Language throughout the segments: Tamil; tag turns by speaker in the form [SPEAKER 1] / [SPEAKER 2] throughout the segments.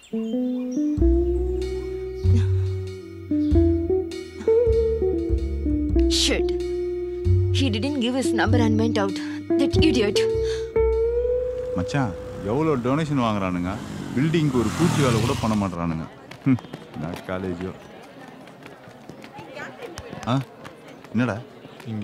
[SPEAKER 1] Shit. He didn't give his number and went out. That idiot.
[SPEAKER 2] மச்சான் எவ்வளோ டொனேஷன் வாங்குறானுங்க பில்டிங்க்கு ஒரு பூச்சி வேலை கூட பண்ண மாட்றானுங்க ஹம், நான் காலேஜோ ஆ என்னடா
[SPEAKER 3] இங்க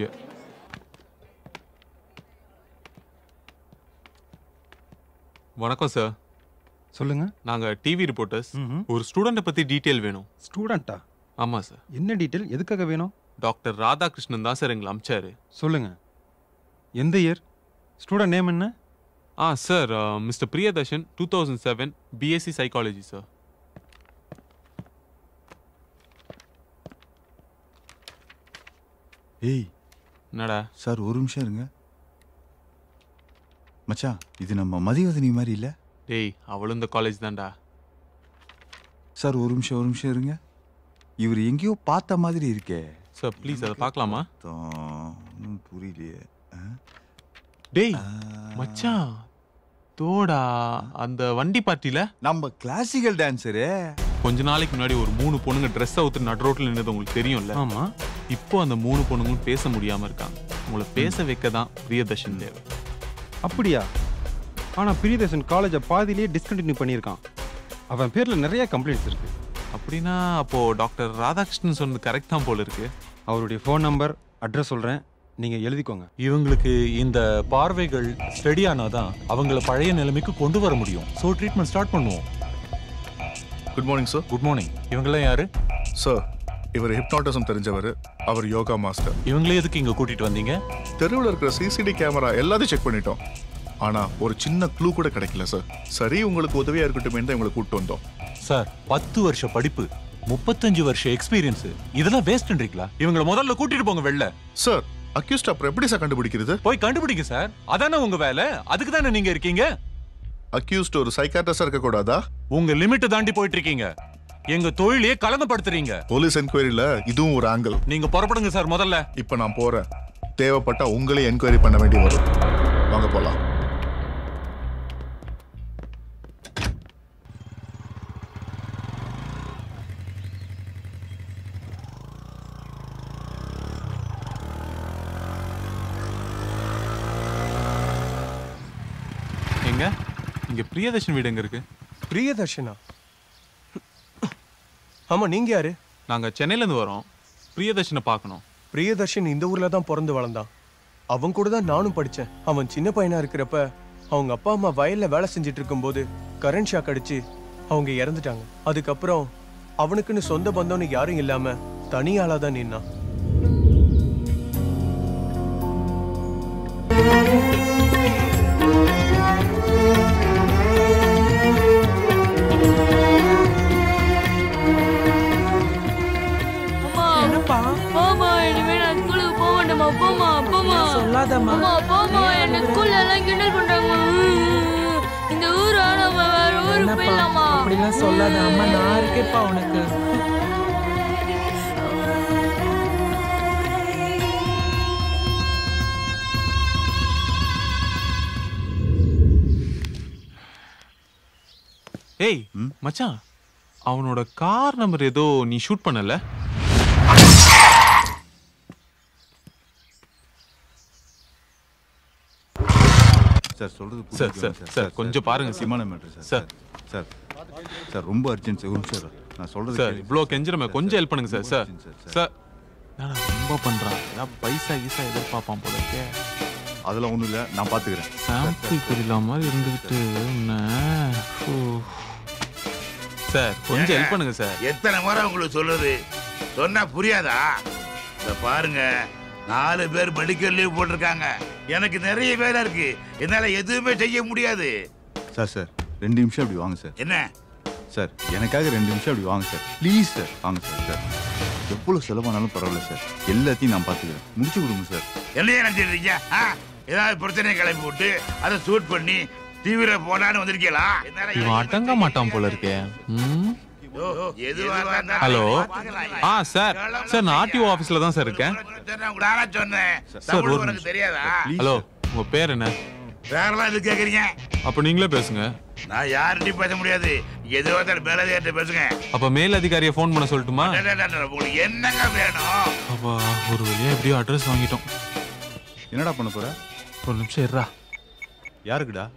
[SPEAKER 3] வணக்கம் சார்
[SPEAKER 4] சொல்லுங்க
[SPEAKER 3] நாங்க டிவி ரிப்போர்ட்டர்ஸ்
[SPEAKER 4] ம்ஹும்.
[SPEAKER 3] ஒரு ஸ்டூடெண்ட்டை பத்தி டீட்டெயில் வேணும்
[SPEAKER 4] ஸ்டூடெண்ட்டா
[SPEAKER 3] ஆமா சார்
[SPEAKER 4] என்ன டீட்டெயில் எதுக்காக வேணும்
[SPEAKER 3] டாக்டர் ராதாகிருஷ்ணன் தான் சார் எங்களை அமிச்சாரு
[SPEAKER 4] சொல்லுங்க எந்த இயர் ஸ்டூடெண்ட் நேம் என்ன
[SPEAKER 3] ஆ sir mister Priyadarshan two thousand seven BSc psychology sir
[SPEAKER 2] ஏய்
[SPEAKER 3] என்னடா
[SPEAKER 2] சார் ஒரு நிமிஷம் இருங்க மச்சான் இது நம்ம மதிவதனி மாதிரி இல்லை
[SPEAKER 3] டேய் அவளும் இந்த காலேஜ் தான்டா
[SPEAKER 2] சார் ஒரு நிமிஷம் ஒரு நிமிஷம் இருங்க இவர் எங்கேயோ பார்த்த மாதிரி இருக்கே
[SPEAKER 3] சார் ப்ளீஸ் அதை பார்க்கலாமா
[SPEAKER 2] தான், ஒண்ணும் புரியலையே ஆ?
[SPEAKER 3] டேய் மச்சான் தோடா அந்த வண்டி பார்ட்டில
[SPEAKER 2] நம்ம கிளாசிக்கல் டான்ஸரு
[SPEAKER 3] கொஞ்ச நாளைக்கு முன்னாடி ஒரு மூணு பொண்ணுங்க ட்ரெஸ் அவுத்து நடு ரோட்ல நின்னது உங்களுக்கு தெரியும்ல
[SPEAKER 4] ஆமா
[SPEAKER 3] இப்போ அந்த மூணு பொண்ணுங்களும் பேச முடியாம இருக்காங்க உங்களை பேச வைக்க தான் பிரியதர்ஷன் தேவை
[SPEAKER 4] அப்படியா ஆனா பிரியதர்ஷன் காலேஜை பாதியிலேயே டிஸ்கண்டினியூ பண்ணியிருக்கான் அவன் பேர்ல நிறைய கம்ப்ளைண்ட்ஸ் இருக்கு
[SPEAKER 3] அப்படின்னா அப்போ டாக்டர் ராதாகிருஷ்ணன் சொன்னது கரெக்ட் தான் போல இருக்கு
[SPEAKER 4] அவருடைய ஃபோன் நம்பர் அட்ரஸ் சொல்றேன் நீங்க எழுதிக்கோங்க
[SPEAKER 5] இவங்களுக்கு இந்த பார்வைகள் ஸ்டடி ஆனாதான் அவங்கள பழைய நிலைமைக்கு கொண்டு வர முடியும் ஸோ ட்ரீட்மெண்ட் ஸ்டார்ட் பண்ணுவோம்
[SPEAKER 6] good morning sir
[SPEAKER 5] good morning இவங்கெல்லாம் யாரு
[SPEAKER 6] சார் இவர் ஹிப்னாட்டிசம் தெரிஞ்சவர் அவர் யோகா மாஸ்டர்
[SPEAKER 5] இவங்களே எதுக்கு இங்க கூட்டிட்டு வந்தீங்க
[SPEAKER 6] தெருவில் இருக்கிற சிசிடி கேமரா எல்லாத்தையும் செக் பண்ணிட்டோம் ஆனா ஒரு சின்ன க்ளூ கூட கிடைக்கல சார் சரி உங்களுக்கு உதவியா இருக்கட்டும் தான் உங்களை கூப்பிட்டு வந்தோம்
[SPEAKER 5] சார் பத்து வருஷ படிப்பு முப்பத்தஞ்சு வருஷ எக்ஸ்பீரியன்ஸ் இதெல்லாம் வேஸ்ட்ன்றீங்களா இவங்கள முதல்ல கூட்டிட்டு போங்க வெளில
[SPEAKER 6] சார் அக்யூஸ்ட் அப்புறம் எப்படி சார் கண்டுபிடிக்கிறது
[SPEAKER 5] போய் கண்டுபிடிங்க சார் அதானே உங்க வேலை அதுக்கு தானே நீங்க இருக்கீங்க
[SPEAKER 6] அக்யூஸ்ட் ஒரு சைக்காட்ரிஸ்டா இருக்க கூடாதா
[SPEAKER 5] உங்க லிமிட் தாண்டி போயிட்டு இருக்கீங்க எங்க தொழிலையே கலங்கப்படுத்துறீங்க
[SPEAKER 6] போலீஸ் என்கொயரியில இதுவும் ஒரு ஆங்கிள்
[SPEAKER 5] நீங்க புறப்படுங்க சார் முதல்ல
[SPEAKER 6] இப்போ நான் போறேன் தேவைப்பட்டா உங்களே என்கொயரி பண்ண வேண்டி வரும் வாங்க போலாம்
[SPEAKER 3] எங்க இங்க பிரியதர்ஷன் வீடு எங்க இருக்கு
[SPEAKER 7] பிரியதர்ஷனா ஆமா நீங்க யாரு
[SPEAKER 3] நாங்க சென்னையில இருந்து வரோம் பிரியதர்ஷனை பார்க்கணும்
[SPEAKER 7] பிரியதர்ஷன் இந்த ஊர்ல தான் பிறந்து வளர்ந்தான் அவன் கூட தான் நானும் படிச்சேன் அவன் சின்ன பையனா இருக்கிறப்ப அவங்க அப்பா அம்மா வயல்ல வேலை செஞ்சுட்டு இருக்கும்போது கரண்ட் ஷாக் அடிச்சு அவங்க இறந்துட்டாங்க அதுக்கப்புறம் அவனுக்குன்னு சொந்த பந்தம்னு யாரும் இல்லாம தனி ஆளா தான் நின்னான்
[SPEAKER 8] என்னப்பா போமா இனிமே நான் ஸ்கூலுக்கு போக மாட்டேமா போமா போமா
[SPEAKER 9] சொல்லாதம்மா.
[SPEAKER 8] அம்மா போமா என்ன ஸ்கூல்ல எல்லாம் கிண்டல் பண்றாங்க இந்த ஊர் நம்ம வேற ஊருக்கு
[SPEAKER 9] என்னப்பா
[SPEAKER 8] போயிடலாமா
[SPEAKER 9] அப்படிலாம் சொல்லாத அம்மா நான் இருக்கேப்பா உனக்கு
[SPEAKER 3] ஏய் மச்சான் அவனோட கார் நம்பர் ஏதோ நீ ஷூட் பண்ணல
[SPEAKER 2] சார் சொல்றது
[SPEAKER 3] சார்,
[SPEAKER 2] புரிஞ்சுக்கோங்க
[SPEAKER 3] சார், சார், கொஞ்சம் பாருங்க சார்.
[SPEAKER 2] சிமான மேட்ரு சார்
[SPEAKER 3] சார்.
[SPEAKER 2] சார் சார் ரொம்ப அர்ஜென்ட் சார் ஒரு நிமிஷம் இரு. நான் சொல்றது
[SPEAKER 3] சார்
[SPEAKER 2] கேளுங்க.
[SPEAKER 3] இவ்வளோ கெஞ்சிரமே கொஞ்சம் ஹெல்ப் பண்ணுங்க சார்
[SPEAKER 2] ரொம்ப
[SPEAKER 3] சார்
[SPEAKER 2] urgent சார்,
[SPEAKER 3] சார் என்னடா ரொம்ப பண்றான் ஏதாவது பைசா கீசா எதிர்பார்ப்பான் போல இருக்கே
[SPEAKER 2] அதெல்லாம் ஒண்ணும் இல்ல நான் பாத்துக்கிறேன்
[SPEAKER 3] சாம்பிள் புரியல மாதிரி இருந்துகிட்டு என்ன ஓ. சார் கொஞ்சம் ஹெல்ப் பண்ணுங்க சார்
[SPEAKER 10] எத்தனை முறை உங்களுக்கு சொல்லுது சொன்னா புரியாதா இத பாருங்க நாலு பேர் மெடிக்கல் லீவ் போட்டிருக்காங்க எனக்கு நிறைய வேலை இருக்கு என்னால எதுவுமே செய்ய முடியாது
[SPEAKER 2] சார் சார் ரெண்டு நிமிஷம் அப்படி வாங்க சார்
[SPEAKER 10] என்ன
[SPEAKER 2] சார் எனக்காக ரெண்டு நிமிஷம் அப்படி வாங்க சார் ப்ளீஸ் சார் வாங்க சார் சார் எவ்வளோ செலவானாலும் பரவாயில்ல சார் எல்லாத்தையும் நான் பார்த்துக்கிறேன் முடிச்சு கொடுங்க சார்
[SPEAKER 10] என்னைய நினைச்சிருக்கீங்க ஆ? ஏதாவது பிரச்சனையை கிளப்பி விட்டு அதை சூட் பண்ணி டிவியில போனான்னு வந்திருக்கீங்களா என்னால
[SPEAKER 3] இவன் அடங்க மாட்டான் போல இருக்கே ம்
[SPEAKER 10] ஓ, எதுவா இருந்தாலும்
[SPEAKER 3] ஹலோ
[SPEAKER 10] பார்க்கலாம்.
[SPEAKER 3] ஆ சார் சார் நான் ஆர்டிஓ ஆஃபீஸில் தான் சார் இருக்கேன்
[SPEAKER 10] சொன்னேன், உங்களை நானா சொன்னேன்
[SPEAKER 3] சார்
[SPEAKER 10] தமிழ்
[SPEAKER 3] ஒரு
[SPEAKER 10] உனக்கு
[SPEAKER 3] நிமிஷம்.
[SPEAKER 10] தெரியாதா
[SPEAKER 3] ஹலோ உங்க பேர் என்ன
[SPEAKER 10] வேறெல்லாம் இது கேக்குறீங்க
[SPEAKER 3] அப்போ நீங்களே பேசுங்க
[SPEAKER 10] நான் யார்கிட்டயும் பேச முடியாது எது வந்தாலும் மேலதிகாரிட்ட பேசுங்க
[SPEAKER 3] அப்ப மேல் அதிகாரியை ஃபோன் பண்ண சொல்லட்டுமா
[SPEAKER 10] டே, டே, டே, டே, உங்களுக்கு என்னங்க வேணும்
[SPEAKER 3] அப்பா ஒரு வழியா எப்படியோ அட்ரஸ் வாங்கிட்டோம்
[SPEAKER 2] என்னடா பண்ண போற
[SPEAKER 3] ஒரு நிமிஷம் இருடா
[SPEAKER 2] யாருக்குடா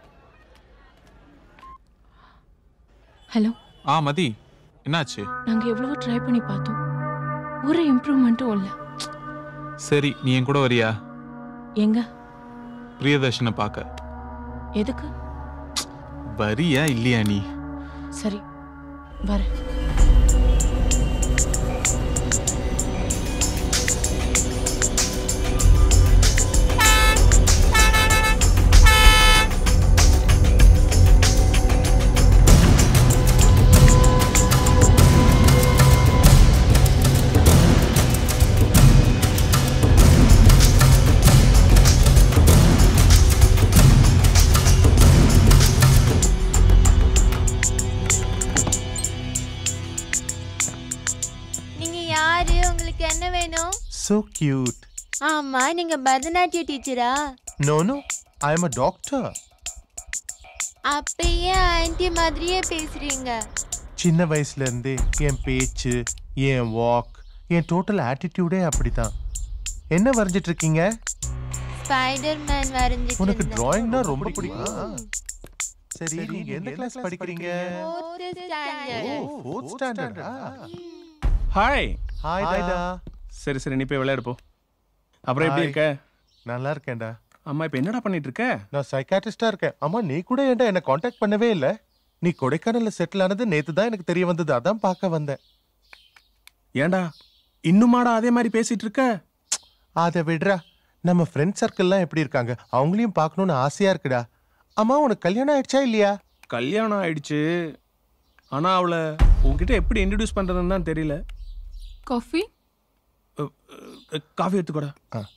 [SPEAKER 8] ஹலோ
[SPEAKER 3] ஆ மதி என்னாச்சு
[SPEAKER 8] நாங்க எவ்வளவோ ட்ரை பண்ணி பார்த்தோம் ஒரு இம்ப்ரூவ்மெண்ட்டும் இல்லை
[SPEAKER 3] சரி நீ என் கூட வரியா
[SPEAKER 8] எங்க
[SPEAKER 3] பிரியதர்ஷனை பார்க்க
[SPEAKER 8] எதுக்கு
[SPEAKER 3] வரியா இல்லையா நீ
[SPEAKER 8] சரி வரேன்
[SPEAKER 11] நீங்க யாரு உங்களுக்கு என்ன வேணும்
[SPEAKER 12] So cute.
[SPEAKER 11] ஆமா நீங்க பரதநாட்டிய டீச்சரா
[SPEAKER 12] No, no. I am a doctor.
[SPEAKER 11] அப்ப ஏன் ஆன்டி மாதிரியே பேசுறீங்க
[SPEAKER 12] சின்ன வயசுல இருந்தே என் பேச்சு என் வாக் என் டோட்டல் ஆட்டிடியூடே அப்படிதான் என்ன வரைஞ்சிட்டு இருக்கீங்க
[SPEAKER 11] ஸ்பைடர் மேன் வரைஞ்சிட்டு
[SPEAKER 12] உனக்கு
[SPEAKER 11] இருந்தேன்.
[SPEAKER 12] டிராயிங்னா ரொம்ப பிடிக்குமா சரி நீங்க எந்த கிளாஸ் படிக்கிறீங்க
[SPEAKER 11] Fourth standard.
[SPEAKER 12] ஃபோர்த் ஸ்டாண்டர்டா
[SPEAKER 13] ஹாய்
[SPEAKER 12] ஹாய்டா
[SPEAKER 13] சரி சரி நீ போய் விளையாடு போ அப்புறம் எப்படி
[SPEAKER 12] Hi.
[SPEAKER 13] இருக்க
[SPEAKER 12] நல்லா இருக்கேன்டா
[SPEAKER 13] அம்மா இப்போ என்னடா பண்ணிட்டு இருக்க
[SPEAKER 12] நான் சைக்காட்ரிஸ்டா இருக்கேன் அம்மா நீ கூட ஏன்டா என்ன காண்டாக்ட் பண்ணவே இல்ல நீ கொடைக்கானல்ல செட்டில் ஆனது நேத்து தான் எனக்கு தெரிய வந்தது அதான் பார்க்க வந்தேன்
[SPEAKER 13] ஏன்டா இன்னுமாடா அதே மாதிரி பேசிட்டு இருக்க
[SPEAKER 12] அதை விடுறா நம்ம ஃப்ரெண்ட் சர்க்கிள்லாம் எப்படி இருக்காங்க அவங்களையும் பார்க்கணும்னு ஆசையா இருக்குடா அம்மா உனக்கு கல்யாணம் ஆயிடுச்சா இல்லையா
[SPEAKER 13] கல்யாணம் ஆயிடுச்சு ஆனா அவளை உன்கிட்ட எப்படி இன்ட்ரடியூஸ் பண்றதுன்னு தான் தெரியல
[SPEAKER 8] காஃபி
[SPEAKER 13] காஃபி எடுத்துக்கோடா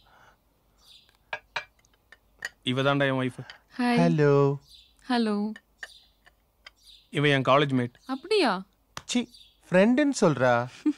[SPEAKER 13] இவ தான்டா என் ஒய்ஃப்
[SPEAKER 8] ஹாய்
[SPEAKER 12] ஹலோ
[SPEAKER 8] ஹலோ
[SPEAKER 13] இவ என் காலேஜ் மேட்
[SPEAKER 8] அப்படியா
[SPEAKER 12] சி ஃப்ரெண்டுன்னு சொல்றா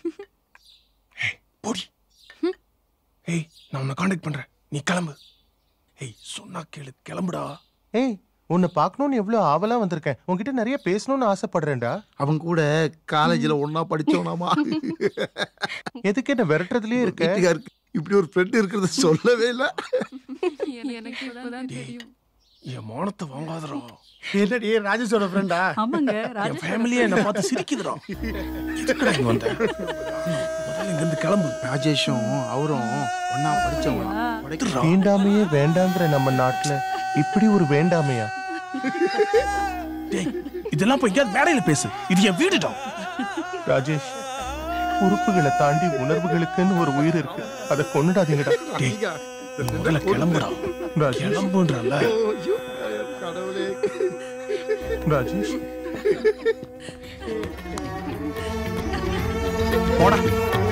[SPEAKER 13] ஏய் நான் உன்னை காண்டாக்ட் பண்றேன் நீ கிளம்பு ஏய் சொன்னா கேளு கிளம்புடா
[SPEAKER 12] ஏய் உன்னை பார்க்கணும்னு எவ்வளோ ஆவலா வந்திருக்கேன் உன்கிட்ட நிறைய பேசணும்னு ஆசைப்படுறேன்டா
[SPEAKER 14] அவன் கூட காலேஜில் ஒண்ணா படிச்சோனாமா
[SPEAKER 12] எதுக்கு என்ன விரட்டுறதுலயே இருக்க
[SPEAKER 14] வீட்டுக்காருக்கு இப்படி ஒரு ஃப்ரெண்ட் இருக்கிறது சொல்லவே இல்லை
[SPEAKER 8] எனக்கு இப்பதான் தெரியும்
[SPEAKER 13] என் மானத்தை வாங்காதடா
[SPEAKER 14] என்னடி ராஜேஷோட ஃப்ரெண்டா
[SPEAKER 8] ஆமாங்க
[SPEAKER 13] என் ஃபேமிலியே என்னை பார்த்து சிரிக்குதுடா எதுக்குடா இங்க வந்த முதல்ல இங்க இருந்து கிளம்பு
[SPEAKER 14] ராஜேஷும் அவரும் ஒண்ணா படிச்சவங்க
[SPEAKER 12] தீண்டாமையே வேண்டாங்கிற நம்ம நாட்டுல இப்படி ஒரு வேண்டாமையா
[SPEAKER 13] டேய் இதெல்லாம் போய் எங்கேயாவது மேடையில பேசு இது என் வீடுடா
[SPEAKER 12] ராஜேஷ் உறுப்புகளை தாண்டி உணர்வுகளுக்குன்னு ஒரு உயிர் இருக்கு அதை கொண்டுடாதீங்கடா
[SPEAKER 13] டேய் நீ முதல்ல கிளம்புடா
[SPEAKER 12] ராஜேஷ்
[SPEAKER 13] கிளம்புன்றல
[SPEAKER 14] கடவுளே
[SPEAKER 12] ராஜேஷ்
[SPEAKER 13] போடா